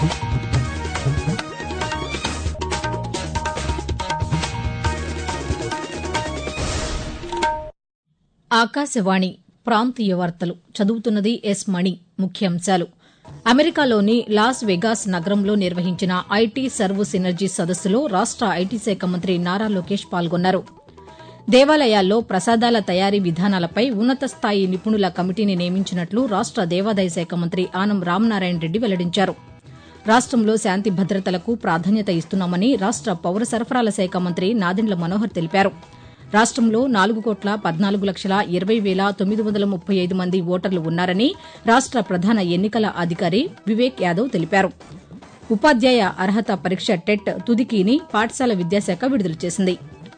ఆకాశవాణి ప్రాంతీయ వార్తలు చదువుతున్నది ఎస్ మణి ముఖ్యాంశాలు అమెరికాలోని లాస్ వెగాస్ నగరంలో నిర్వహించిన ఐటీ సర్వ్ సినర్జీ సదస్సులో రాష్ట ఐటీ శాఖ మంత్రి నారా లోకేష్ పాల్గొన్నారు దేవాలయాల్లో ప్రసాదాల తయారీ విధానాలపై ఉన్నత స్థాయి నిపుణుల కమిటీని నియమించినట్లు రాష్ట దేవాదాయ శాఖ మంత్రి ఆనం రామనారాయణ రెడ్డి వెల్లడించారు రాష్టంలో శాంతి భద్రతలకు ప్రాధాన్యత ఇస్తున్నామని రాష్ట పౌర సరఫరాల శాఖ మంత్రి నాదెండ్ల మనోహర్ తెలిపారు రాష్టంలో నాలుగు కోట్ల పద్నాలుగు లక్షల ఇరవై వేల తొమ్మిది వందల ముప్పై ఐదు మంది ఓటర్లు ఉన్నారని రాష్ట ప్రధాన ఎన్నికల అధికారి వివేక్ యాదవ్ తెలిపారు ఉపాధ్యాయ అర్హత పరీక్ష టెట్ తుదికీని పాఠశాల విద్యాశాఖ విడుదల చేసింది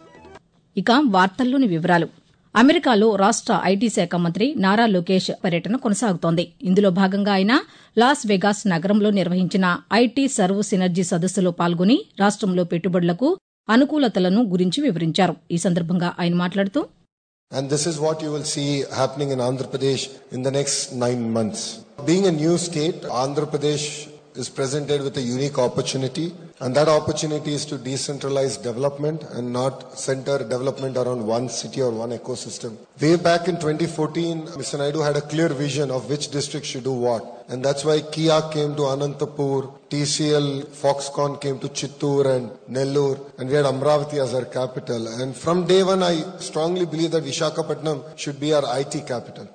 ఇక వార్తల్లోని వివరాలు అమెరికాలో రాష్ట ఐటీ శాఖ మంత్రి నారా లోకేష్ పర్యటన కొనసాగుతోంది ఇందులో భాగంగా ఆయన లాస్ వెగాస్ నగరంలో నిర్వహించిన ఐటీ సర్వ్ సినర్జీ సదస్సులో పాల్గొని రాష్టంలో పెట్టుబడులకు అనుకూలతలను గురించి వివరించారు ఈ సందర్భంగా ఆయన మాట్లాడుతూ And this is what you will see happening in Andhra Pradesh in the next nine months. Being a new state, Andhra Pradesh is presented with a unique opportunity, and that opportunity is to decentralize development and not center development around one city or one ecosystem. Way back in 2014, Mr. Naidu had a clear vision of which district should do what, and that's why Kia came to Anantapur, TCL, Foxconn came to Chittoor and Nellore, and we had Amravati as our capital. And from day one, I strongly believe that Vishakhapatnam should be our IT capital.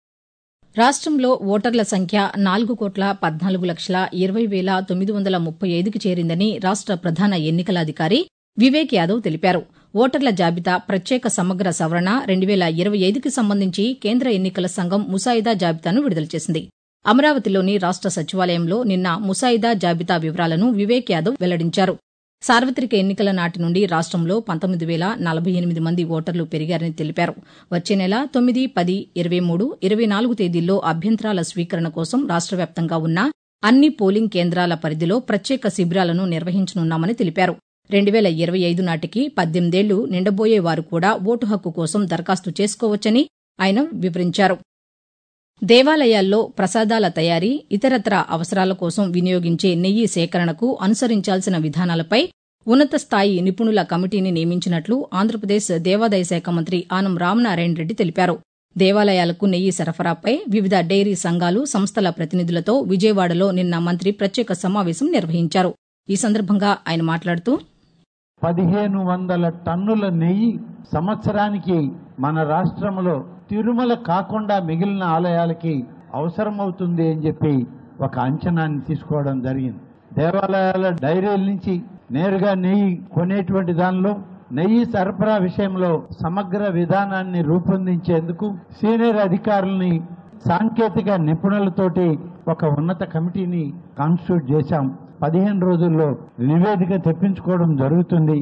రాష్టంలో ఓటర్ల సంఖ్య నాలుగు కోట్ల పద్నాలుగు లక్షల ఇరవై వేల తొమ్మిది వందల ముప్పై ఐదుకి చేరిందని రాష్ట ప్రధాన ఎన్నికల అధికారి వివేక్ యాదవ్ తెలిపారు ఓటర్ల జాబితా ప్రత్యేక సమగ్ర సవరణ రెండు వేల ఇరవై ఐదుకి సంబంధించి కేంద్ర ఎన్నికల సంఘం ముసాయిదా జాబితాను విడుదల చేసింది అమరావతిలోని రాష్ట సచివాలయంలో నిన్న ముసాయిదా జాబితా వివరాలను వివేక్ యాదవ్ వెల్లడించారు సార్వత్రిక ఎన్నికల నాటి నుండి రాష్టంలో పంతొమ్మిది వేల నలభై ఎనిమిది మంది ఓటర్లు పెరిగారని తెలిపారు వచ్చే నెల తొమ్మిది పది ఇరవై మూడు ఇరవై నాలుగు తేదీల్లో అభ్యంతరాల స్వీకరణ కోసం రాష్ట వ్యాప్తంగా ఉన్న అన్ని పోలింగ్ కేంద్రాల పరిధిలో ప్రత్యేక శిబిరాలను నిర్వహించనున్నామని తెలిపారు రెండు వేల ఇరవై ఐదు నాటికి పద్దెనిమిదేళ్లు నిండబోయే వారు కూడా ఓటు హక్కు కోసం దరఖాస్తు చేసుకోవచ్చని ఆయన వివరించారు దేవాలయాల్లో ప్రసాదాల తయారీ ఇతరత్ర అవసరాల కోసం వినియోగించే నెయ్యి సేకరణకు అనుసరించాల్సిన విధానాలపై ఉన్నత స్థాయి నిపుణుల కమిటీని నియమించినట్లు ఆంధ్రప్రదేశ్ దేవాదాయ శాఖ మంత్రి ఆనం రామనారాయణ రెడ్డి తెలిపారు దేవాలయాలకు నెయ్యి సరఫరాపై వివిధ డైరీ సంఘాలు సంస్థల ప్రతినిధులతో విజయవాడలో నిన్న మంత్రి ప్రత్యేక సమావేశం నిర్వహించారు ఈ సందర్భంగా ఆయన మాట్లాడుతూ పదిహేను వందల టన్నుల నెయ్యి సంవత్సరానికి మన రాష్ట్రంలో తిరుమల కాకుండా మిగిలిన ఆలయాలకి అవసరమవుతుంది అని చెప్పి ఒక అంచనాన్ని తీసుకోవడం జరిగింది దేవాలయాల డైరీల నుంచి నేరుగా నెయ్యి కొనేటువంటి దానిలో నెయ్యి సరఫరా విషయంలో సమగ్ర విధానాన్ని రూపొందించేందుకు సీనియర్ అధికారుల్ని సాంకేతిక నిపుణులతోటి ఒక ఉన్నత కమిటీని కాన్స్టిట్యూట్ చేశాం పదిహేను రోజుల్లో నివేదిక తెప్పించుకోవడం జరుగుతుంది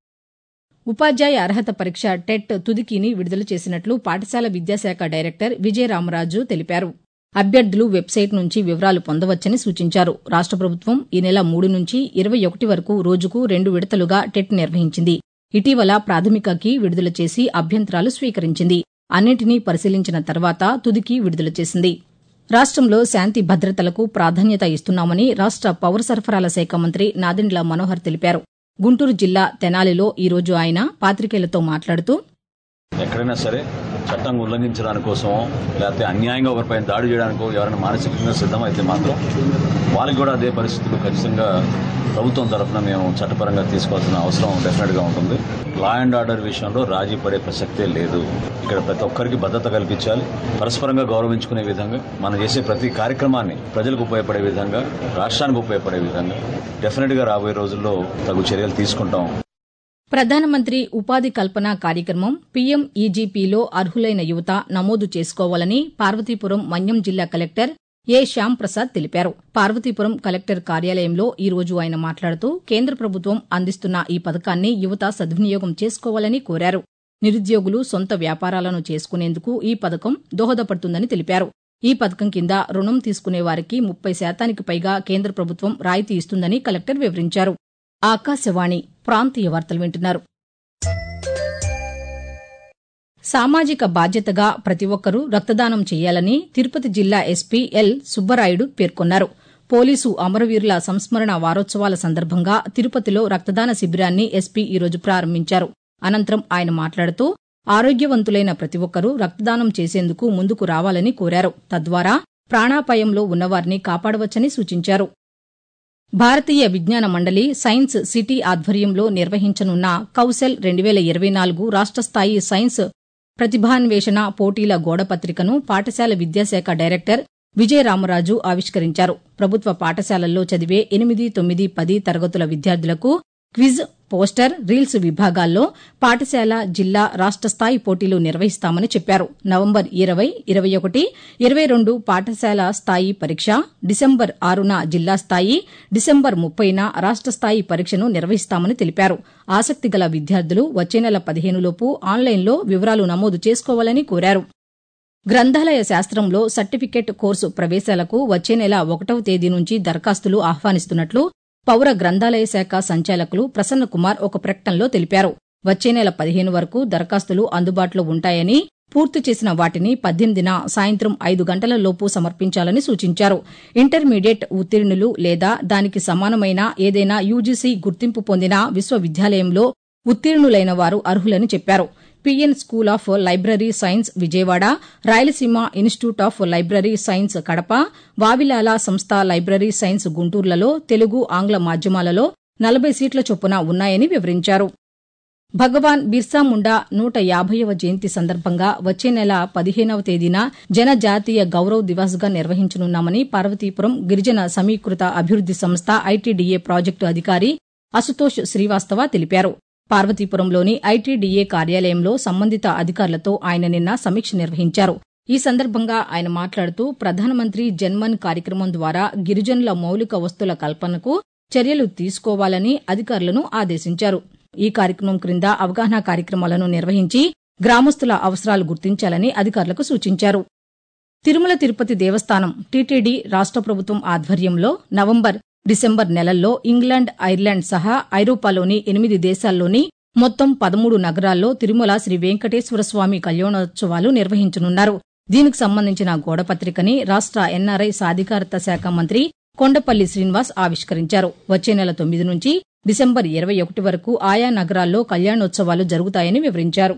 ఉపాధ్యాయ అర్హత పరీక్ష టెట్ తుదికీని విడుదల చేసినట్లు పాఠశాల విద్యాశాఖ డైరెక్టర్ విజయరామరాజు తెలిపారు అభ్యర్థులు వెబ్సైట్ నుంచి వివరాలు పొందవచ్చని సూచించారు రాష్ట ప్రభుత్వం ఈ నెల మూడు నుంచి ఇరవై ఒకటి వరకు రోజుకు రెండు విడతలుగా టెట్ నిర్వహించింది ఇటీవల ప్రాథమిక కీ విడుదల చేసి అభ్యంతరాలు స్వీకరించింది అన్నింటినీ పరిశీలించిన తర్వాత తుదికి విడుదల చేసింది రాష్టంలో శాంతి భద్రతలకు ప్రాధాన్యత ఇస్తున్నామని రాష్ట పౌర సరఫరాల శాఖ మంత్రి నాదెండ్ల మనోహర్ తెలిపారు గుంటూరు జిల్లా తెనాలిలో ఈ రోజు ఆయన పాతికేయులతో మాట్లాడుతూ ఎక్కడైనా సరే చట్టం ఉల్లంఘించడానికి కోసం లేకపోతే అన్యాయంగా ఒకరిపైన దాడి చేయడానికో ఎవరైనా మానసికంగా సిద్ధమైతే మాత్రం వాళ్ళకి కూడా అదే పరిస్థితులు ఖచ్చితంగా ప్రభుత్వం తరఫున మేము చట్టపరంగా తీసుకోవాల్సిన అవసరం డెఫినెట్గా ఉంటుంది లా అండ్ ఆర్డర్ విషయంలో రాజీ పడే ప్రసక్తే లేదు ఇక్కడ ప్రతి ఒక్కరికి భద్రత కల్పించాలి పరస్పరంగా గౌరవించుకునే విధంగా మనం చేసే ప్రతి కార్యక్రమాన్ని ప్రజలకు ఉపయోగపడే విధంగా రాష్ట్రానికి ఉపయోగపడే విధంగా డెఫినెట్గా రాబోయే రోజుల్లో తగు చర్యలు తీసుకుంటాం ప్రధానమంత్రి ఉపాధి కల్పన కార్యక్రమం పీఎం ఈజీపీలో అర్హులైన యువత నమోదు చేసుకోవాలని పార్వతీపురం మన్యం జిల్లా కలెక్టర్ ఏ శ్యాం ప్రసాద్ తెలిపారు పార్వతీపురం కలెక్టర్ కార్యాలయంలో ఈ రోజు ఆయన మాట్లాడుతూ కేంద్ర ప్రభుత్వం అందిస్తున్న ఈ పథకాన్ని యువత సద్వినియోగం చేసుకోవాలని కోరారు నిరుద్యోగులు సొంత వ్యాపారాలను చేసుకునేందుకు ఈ పథకం దోహదపడుతుందని తెలిపారు ఈ పథకం కింద రుణం తీసుకునే వారికి ముప్పై శాతానికి పైగా కేంద్ర ప్రభుత్వం రాయితీ ఇస్తుందని కలెక్టర్ వివరించారు ఆకాశవాణి ప్రాంతీయ వార్తలు వింటున్నారు సామాజిక బాధ్యతగా ప్రతి ఒక్కరూ రక్తదానం చేయాలని తిరుపతి జిల్లా ఎస్పీ ఎల్ సుబ్బరాయుడు పేర్కొన్నారు పోలీసు అమరవీరుల సంస్మరణ వారోత్సవాల సందర్భంగా తిరుపతిలో రక్తదాన శిబిరాన్ని ఎస్పీ ఈరోజు ప్రారంభించారు అనంతరం ఆయన మాట్లాడుతూ ఆరోగ్యవంతులైన ప్రతి ఒక్కరూ రక్తదానం చేసేందుకు ముందుకు రావాలని కోరారు తద్వారా ప్రాణాపాయంలో ఉన్నవారిని కాపాడవచ్చని సూచించారు భారతీయ విజ్ఞాన మండలి సైన్స్ సిటీ ఆధ్వర్యంలో నిర్వహించనున్న కౌశల్ రెండు వేల ఇరవై నాలుగు రాష్ట స్థాయి సైన్స్ ప్రతిభాన్వేషణ పోటీల గోడపత్రికను పాఠశాల విద్యాశాఖ డైరెక్టర్ విజయరామరాజు ఆవిష్కరించారు ప్రభుత్వ పాఠశాలల్లో చదివే ఎనిమిది తొమ్మిది పది తరగతుల విద్యార్థులకు క్విజ్ పోస్టర్ రీల్స్ విభాగాల్లో పాఠశాల జిల్లా రాష్ట స్థాయి పోటీలు నిర్వహిస్తామని చెప్పారు నవంబర్ ఇరవై ఇరవై ఒకటి ఇరవై రెండు పాఠశాల స్థాయి పరీక్ష డిసెంబర్ ఆరున జిల్లా స్థాయి డిసెంబర్ ముప్పైన రాష్ట స్థాయి పరీక్షను నిర్వహిస్తామని తెలిపారు ఆసక్తి గల విద్యార్థులు వచ్చే నెల పదిహేనులోపు ఆన్లైన్లో వివరాలు నమోదు చేసుకోవాలని కోరారు గ్రంథాలయ శాస్త్రంలో సర్టిఫికెట్ కోర్సు ప్రవేశాలకు వచ్చే నెల ఒకటవ తేదీ నుంచి దరఖాస్తులు ఆహ్వానిస్తున్నట్లు పౌర గ్రంథాలయ శాఖ సంచాలకులు ప్రసన్న కుమార్ ఒక ప్రకటనలో తెలిపారు వచ్చే నెల పదిహేను వరకు దరఖాస్తులు అందుబాటులో ఉంటాయని పూర్తి చేసిన వాటిని పద్దెనిమిదిన సాయంత్రం ఐదు గంటల లోపు సమర్పించాలని సూచించారు ఇంటర్మీడియట్ ఉత్తీర్ణులు లేదా దానికి సమానమైన ఏదైనా యూజీసీ గుర్తింపు పొందిన విశ్వవిద్యాలయంలో ఉత్తీర్ణులైన వారు అర్హులని చెప్పారు PN school of library science Vijayawada Rayalaseema institute of library science Kadapa Vavilala సంస్థ లైబ్రరీ సైన్స్ గుంటూరులలో తెలుగు ఆంగ్ల మాధ్యమాలలో నలభై సీట్ల చొప్పున ఉన్నాయని వివరించారు భగవాన్ బిర్సా ముండా నూట యాభైవ జయంతి సందర్భంగా వచ్చే నెల పదిహేనవ తేదీన జనజాతీయ గౌరవ్ దివస్ గా నిర్వహించనున్నామని పార్వతీపురం గిరిజన సమీకృత అభివృద్ది సంస్థ ఐటీడీఏ ప్రాజెక్టు అధికారి అశుతోష్ శ్రీవాస్తవ తెలిపారు పార్వతీపురంలోని ఐటీడీఏ కార్యాలయంలో సంబంధిత అధికారులతో ఆయన నిన్న సమీక్ష నిర్వహించారు ఈ సందర్భంగా ఆయన మాట్లాడుతూ ప్రధానమంత్రి జన్మన్ కార్యక్రమం ద్వారా గిరిజనుల మౌలిక వస్తుల కల్పనకు చర్యలు తీసుకోవాలని అధికారులను ఆదేశించారు ఈ కార్యక్రమం క్రింద అవగాహన కార్యక్రమాలను నిర్వహించి గ్రామస్తుల అవసరాలు గుర్తించాలని అధికారులకు సూచించారు తిరుమల తిరుపతి దేవస్థానం టీటీడీ రాష్ట ప్రభుత్వం ఆధ్వర్యంలో నవంబర్ డిసెంబర్ నెలల్లో ఇంగ్లాండ్ ఐర్లాండ్ సహా ఐరోపాలోని ఎనిమిది దేశాల్లోని మొత్తం పదమూడు నగరాల్లో తిరుమల శ్రీ వెంకటేశ్వర స్వామి కళ్యాణోత్సవాలు నిర్వహించనున్నారు దీనికి సంబంధించిన గోడపత్రికని రాష్ట ఎన్ఆర్ఐ సాధికారత శాఖ మంత్రి కొండపల్లి శ్రీనివాస్ ఆవిష్కరించారు వచ్చే నెల తొమ్మిది నుంచి డిసెంబర్ ఇరవై ఒకటి వరకు ఆయా నగరాల్లో కళ్యాణోత్సవాలు జరుగుతాయని వివరించారు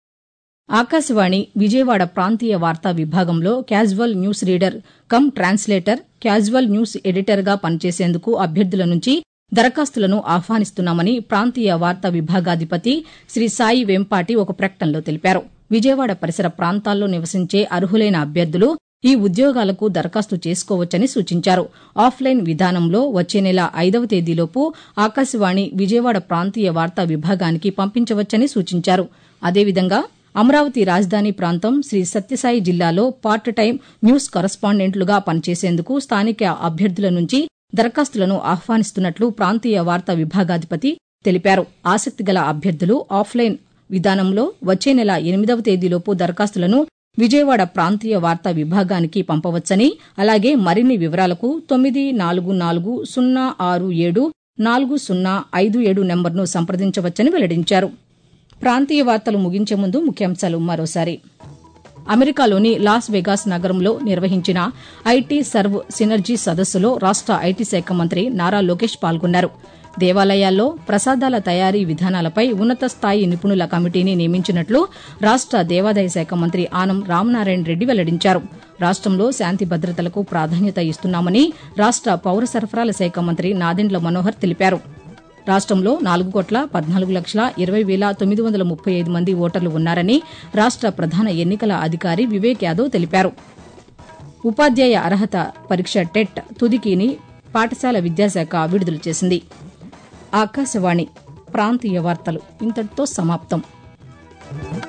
ఆకాశవాణి విజయవాడ ప్రాంతీయ వార్తా విభాగంలో casual news reader cum translator casual news ఎడిటర్గా పనిచేసేందుకు అభ్యర్థుల నుంచి దరఖాస్తులను ఆహ్వానిస్తున్నామని ప్రాంతీయ వార్తా విభాగాధిపతి శ్రీ సాయి వెంపాటి ఒక ప్రకటనలో తెలిపారు విజయవాడ పరిసర ప్రాంతాల్లో నివసించే అర్హులైన అభ్యర్థులు ఈ ఉద్యోగాలకు దరఖాస్తు చేసుకోవచ్చని సూచించారు ఆఫ్లైన్ విధానంలో వచ్చే నెల ఐదవ తేదీలోపు ఆకాశవాణి విజయవాడ ప్రాంతీయ వార్తా విభాగానికి పంపించవచ్చని సూచించారు అదేవిధంగా అమరావతి రాజధాని ప్రాంతం శ్రీ సత్యసాయి జిల్లాలో పార్ట్ టైం న్యూస్ కరస్పాండెంట్లుగా పనిచేసేందుకు స్థానిక అభ్యర్థుల నుంచి దరఖాస్తులను ఆహ్వానిస్తున్నట్లు ప్రాంతీయ వార్తా విభాగాధిపతి తెలిపారు ఆసక్తిగల అభ్యర్థులు ఆఫ్లైన్ విధానంలో వచ్చే నెల ఎనిమిదవ తేదీలోపు దరఖాస్తులను విజయవాడ ప్రాంతీయ వార్తా విభాగానికి పంపవచ్చని అలాగే మరిన్ని వివరాలకు తొమ్మిది నాలుగు నాలుగు సున్నా ఆరు ఏడు నాలుగు సున్నా ఐదు ఏడు నెంబర్ను సంప్రదించవచ్చని వెల్లడించారు ప్రాంతీయ వార్తలు ముగించే ముందు ముఖ్యాంశాలు మరోసారి అమెరికాలోని లాస్ వెగాస్ నగరంలో నిర్వహించిన ఐటీ సర్వ్ సినర్జీ సదస్సులో రాష్ట ఐటీ శాఖ మంత్రి నారా లోకేష్ పాల్గొన్నారు దేవాలయాల్లో ప్రసాదాల తయారీ విధానాలపై ఉన్నత స్థాయి నిపుణుల కమిటీని నియమించినట్లు రాష్ట దేవాదాయ శాఖ మంత్రి ఆనం రామనారాయణ రెడ్డి వెల్లడించారు రాష్టంలో శాంతి భద్రతలకు ప్రాధాన్యత ఇస్తున్నామని రాష్ట పౌర సరఫరాల శాఖ మంత్రి నాదెండ్ల మనోహర్ తెలిపారు రాష్టంలో నాలుగు కోట్ల పద్నాలుగు లక్షల ఇరవై వేల తొమ్మిది వందల ముప్పై ఐదు మంది ఓటర్లు ఉన్నారని రాష్ట ప్రధాన ఎన్నికల అధికారి వివేక్ యాదవ్ తెలిపారు ఉపాధ్యాయ అర్హత పరీక్ష టెట్ తుదికిని పాఠశాల విద్యాశాఖ విడుదల చేసింది ఆకాశవాణి ప్రాంతీయ వార్తలు ఇంతటితో సమాప్తం